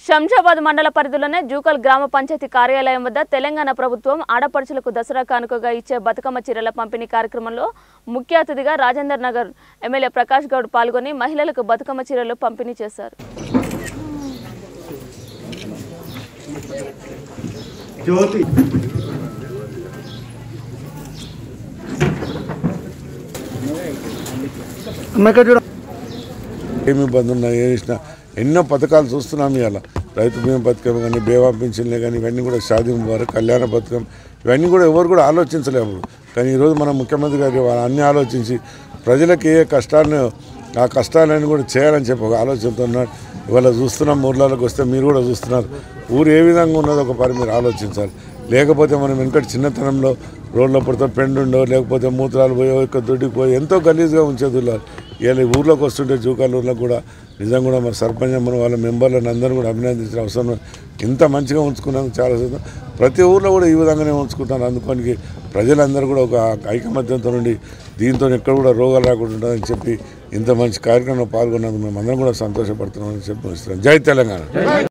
శంషాబాద్ మండల పరిధిలోనే జూకల్ గ్రామ పంచాయతీ కార్యాలయం వద్ద తెలంగాణ ప్రభుత్వం ఆడపడుచులకు దసరా కానుకగా ఇచ్చే బతుకమ్మ చీరల పంపిణీ కార్యక్రమంలో ముఖ్య అతిథిగా రాజేందర్ నగర్ ఎమ్మెల్యే ప్రకాష్ గౌడ్ పాల్గొని మహిళలకు బతుకమ్మ చీరలు పంపిణీ చేశారు జ్యోతి అమ్మక చూడ ఏమి ఇబ్బంది ఉన్నా ఏ ఇచ్చినా ఎన్నో పథకాలు చూస్తున్నాం ఇవాళ రైతు బీమా పథకం కానీ బేవా పింఛన్లే కానీ ఇవన్నీ కూడా షాదీ ముబారక్ కళ్యాణ పథకం ఇవన్నీ కూడా ఎవరు కూడా ఆలోచించలేము కానీ ఈరోజు మన ముఖ్యమంత్రి గారు వాళ్ళు అన్నీ ఆలోచించి ప్రజలకు ఏ కష్టాన్ని ఆ కష్టాలను కూడా చేయాలని చెప్పి ఒక ఆలోచనతో ఉన్నారు ఇవాళ చూస్తున్నాం ఊర్లలోకి వస్తే మీరు కూడా చూస్తున్నారు ఊరు ఏ విధంగా ఉన్నదో ఒక పని మీరు ఆలోచించాలి లేకపోతే మనం వెనకటి చిన్నతనంలో రోడ్ల పడితే పెండుండో లేకపోతే మూత్రాలు పోయో ఇక్కడ దొడ్డికి పోయి ఎంతో గలీజ్గా ఉంచేది ఇలా ఊర్లోకి వస్తుంటే జూకాల ఊర్లకు కూడా నిజంగా కూడా మన సర్పంచ్ మన వాళ్ళ మెంబర్లను అందరూ కూడా అభినందించిన అవసరం ఉంది. ఇంత మంచిగా ఉంచుకున్నందుకు చాలా సంతోషం. ప్రతి ఊర్లో కూడా ఈ విధంగానే ఉంచుకుంటాను అందుకోనికి ప్రజలందరూ కూడా ఒక ఐకమత్యంతో నుండి దీంతో ఎక్కడ కూడా రోగాలు రాకుండా ఉంటుందని చెప్పి ఇంత మంచి కార్యక్రమంలో పాల్గొన్నందుకు మేము అందరం కూడా సంతోషపడుతున్నామని చెప్పి జై తెలంగాణ